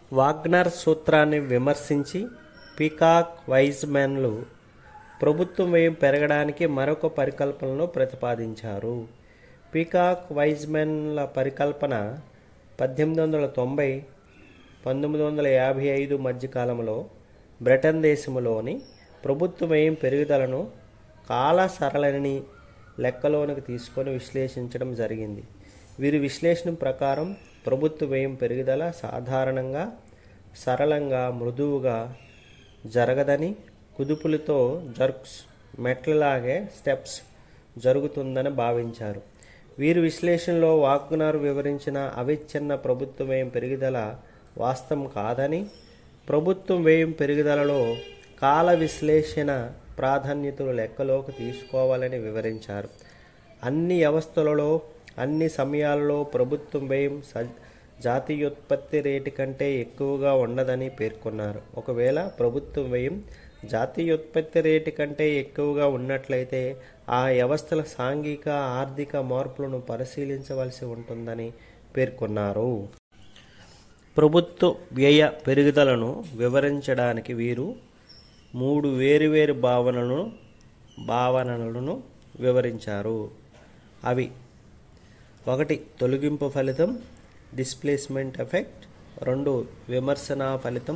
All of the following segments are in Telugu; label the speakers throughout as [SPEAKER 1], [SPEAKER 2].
[SPEAKER 1] వాగ్నర్ సూత్రాన్ని విమర్శించి పీకాక్ వైజ్మెన్లు ప్రభుత్వం వ్యయం పెరగడానికి మరొక పరికల్పనను ప్రతిపాదించారు పీకాక్ వైజ్మెన్ల పరికల్పన పద్దెనిమిది వందల తొంభై పంతొమ్మిది వందల యాభై ఐదు మధ్యకాలంలో బ్రిటన్ దేశంలోని ప్రభుత్వ వ్యయం పెరుగుదలను కాల సరళిని లెక్కలోనికి తీసుకొని విశ్లేషించడం జరిగింది వీరి విశ్లేషణ ప్రకారం ప్రభుత్వ వ్యయం పెరుగుదల సాధారణంగా సరళంగా మృదువుగా జరగదని కుదుపులతో జర్క్స్ మెట్లలాగే స్టెప్స్ జరుగుతుందని భావించారు వీరి విశ్లేషణలో వాగ్నర్ వివరించిన అవిచ్ఛిన్న ప్రభుత్వ వ్యయం పెరుగుదల వాస్తవం కాదని ప్రభుత్వం వ్యయం పెరుగుదలలో కాల విశ్లేషణ ప్రాధాన్యతలు లెక్కలోకి తీసుకోవాలని వివరించారు అన్ని వ్యవస్థలలో అన్ని సమయాలలో ప్రభుత్వం వ్యయం స- జాతీయోత్పత్తి రేటు కంటే ఎక్కువగా ఉండదని పేర్కొన్నారు ఒకవేళ ప్రభుత్వం వ్యయం జాతీయోత్పత్తి రేటు కంటే ఎక్కువగా ఉన్నట్లయితే ఆ వ్యవస్థల సాంఘిక ఆర్థిక మార్పులను పరిశీలించవలసి ఉంటుందని పేర్కొన్నారు ప్రభుత్వ వ్యయ పెరుగుదలను వివరించడానికి వీరు మూడు వేరువేరు భావనలను భావనలను వివరించారు అవి ఒకటి తొలగింపు ఫలితం డిస్ప్లేస్మెంట్ ఎఫెక్ట్ రెండు విమర్శన ఫలితం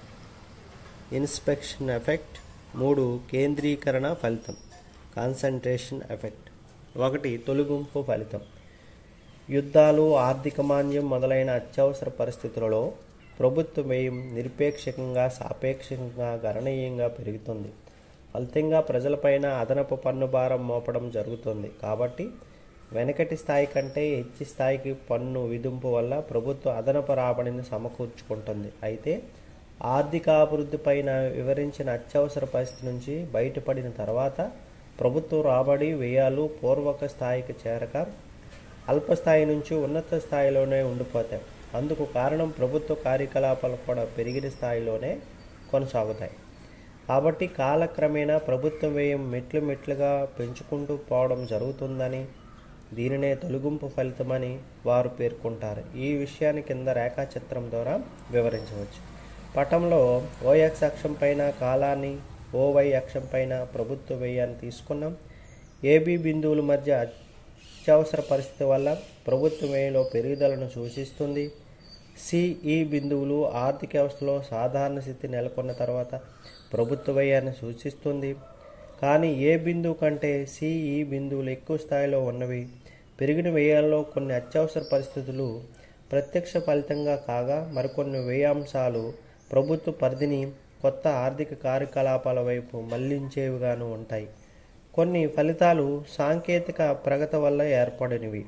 [SPEAKER 1] ఇన్స్పెక్షన్ ఎఫెక్ట్ మూడు కేంద్రీకరణ ఫలితం కాన్సన్ట్రేషన్ ఎఫెక్ట్ ఒకటి తొలగింపు ఫలితం యుద్ధాలు ఆర్థిక మాంద్యం మొదలైన అత్యవసర పరిస్థితులలో ప్రభుత్వ వ్యయం నిరపేక్షకంగా సాపేక్షంగా గణనీయంగా పెరుగుతుంది ఫలితంగా ప్రజలపైన అదనపు పన్ను భారం మోపడం జరుగుతుంది కాబట్టి వెనకటి స్థాయి కంటే హెచ్చి స్థాయికి పన్ను విధింపు వల్ల ప్రభుత్వ అదనపు రాబడిని సమకూర్చుకుంటుంది అయితే ఆర్థికాభివృద్ధి పైన వివరించిన అత్యవసర పరిస్థితి నుంచి బయటపడిన తర్వాత ప్రభుత్వ రాబడి వ్యయాలు పూర్వక స్థాయికి చేరక అల్పస్థాయి నుంచి ఉన్నత స్థాయిలోనే ఉండిపోతాయి అందుకు కారణం ప్రభుత్వ కార్యకలాపాలు కూడా పెరిగిన స్థాయిలోనే కొనసాగుతాయి కాబట్టి కాలక్రమేణా ప్రభుత్వ వ్యయం మెట్లు మెట్లుగా పెంచుకుంటూ పోవడం జరుగుతుందని దీనినే తొలగింపు ఫలితమని వారు పేర్కొంటారు ఈ విషయాన్ని కింద రేఖాచిత్రం ద్వారా వివరించవచ్చు పటంలో ఓఎక్స్ అక్షం పైన కాలాన్ని ఓవై అక్షం పైన ప్రభుత్వ వ్యయాన్ని తీసుకున్నాం ఏబి బిందువుల మధ్య అత్యవసర పరిస్థితి వల్ల ప్రభుత్వ వ్యయంలో పెరుగుదలను సూచిస్తుంది సిఈ బిందువులు ఆర్థిక వ్యవస్థలో సాధారణ స్థితి నెలకొన్న తర్వాత ప్రభుత్వ వ్యయాన్ని సూచిస్తుంది కానీ ఏ బిందువు కంటే సిఈ బిందువులు ఎక్కువ స్థాయిలో ఉన్నవి పెరిగిన వ్యయాల్లో కొన్ని అత్యవసర పరిస్థితులు ప్రత్యక్ష ఫలితంగా కాగా మరికొన్ని వ్యయాంశాలు ప్రభుత్వ పరిధిని కొత్త ఆర్థిక కార్యకలాపాల వైపు మళ్లించేవిగాను ఉంటాయి కొన్ని ఫలితాలు సాంకేతిక ప్రగతి వల్ల ఏర్పడినవి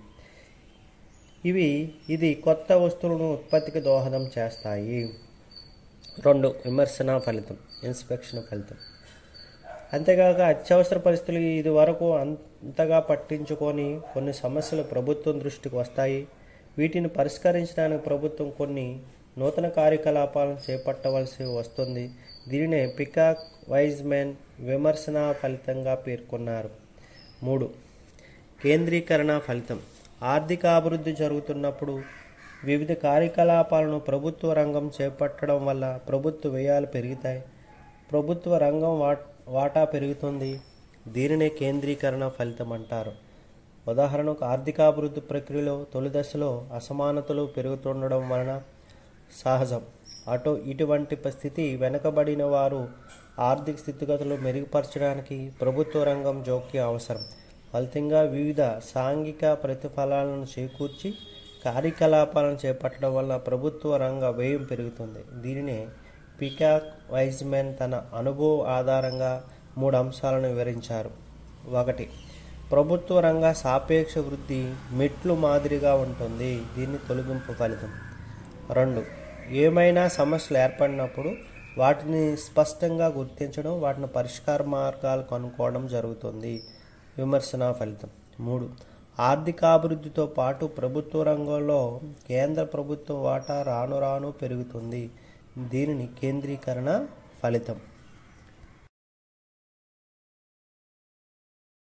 [SPEAKER 1] ఇవి ఇది కొత్త వస్తువులను ఉత్పత్తికి దోహదం చేస్తాయి రెండు విమర్శన ఫలితం ఇన్స్పెక్షన్ ఫలితం అంతేకాక అత్యవసర పరిస్థితులు ఇది వరకు అంతగా పట్టించుకొని కొన్ని సమస్యలు ప్రభుత్వం దృష్టికి వస్తాయి వీటిని పరిష్కరించడానికి ప్రభుత్వం కొన్ని నూతన కార్యకలాపాలను చేపట్టవలసి వస్తుంది దీనినే పికాక్ వైజ్మెన్ విమర్శన ఫలితంగా పేర్కొన్నారు మూడు కేంద్రీకరణ ఫలితం ఆర్థిక అభివృద్ధి జరుగుతున్నప్పుడు వివిధ కార్యకలాపాలను ప్రభుత్వ రంగం చేపట్టడం వల్ల ప్రభుత్వ వ్యయాలు పెరుగుతాయి ప్రభుత్వ రంగం వా వాటా పెరుగుతుంది దీనినే కేంద్రీకరణ ఫలితం అంటారు ఉదాహరణకు ఆర్థికాభివృద్ధి ప్రక్రియలో తొలి దశలో అసమానతలు పెరుగుతుండడం వలన సహజం అటు ఇటువంటి స్థితి వెనుకబడిన వారు ఆర్థిక స్థితిగతులు మెరుగుపరచడానికి ప్రభుత్వ రంగం జోక్యం అవసరం ఫలితంగా వివిధ సాంఘిక ప్రతిఫలాలను చేకూర్చి కార్యకలాపాలను చేపట్టడం వల్ల ప్రభుత్వ రంగ వ్యయం పెరుగుతుంది దీనినే పికాక్ వైజ్మెన్ తన అనుభవ ఆధారంగా మూడు అంశాలను వివరించారు ఒకటి ప్రభుత్వ రంగ సాపేక్ష వృద్ధి మెట్లు మాదిరిగా ఉంటుంది దీన్ని తొలగింపు ఫలితం రెండు ఏమైనా సమస్యలు ఏర్పడినప్పుడు వాటిని స్పష్టంగా గుర్తించడం వాటిని పరిష్కార మార్గాలు కనుక్కోవడం జరుగుతుంది విమర్శన ఫలితం మూడు ఆర్థికాభివృద్ధితో పాటు ప్రభుత్వ రంగంలో కేంద్ర ప్రభుత్వ వాటా రాను రాను పెరుగుతుంది దీనిని కేంద్రీకరణ ఫలితం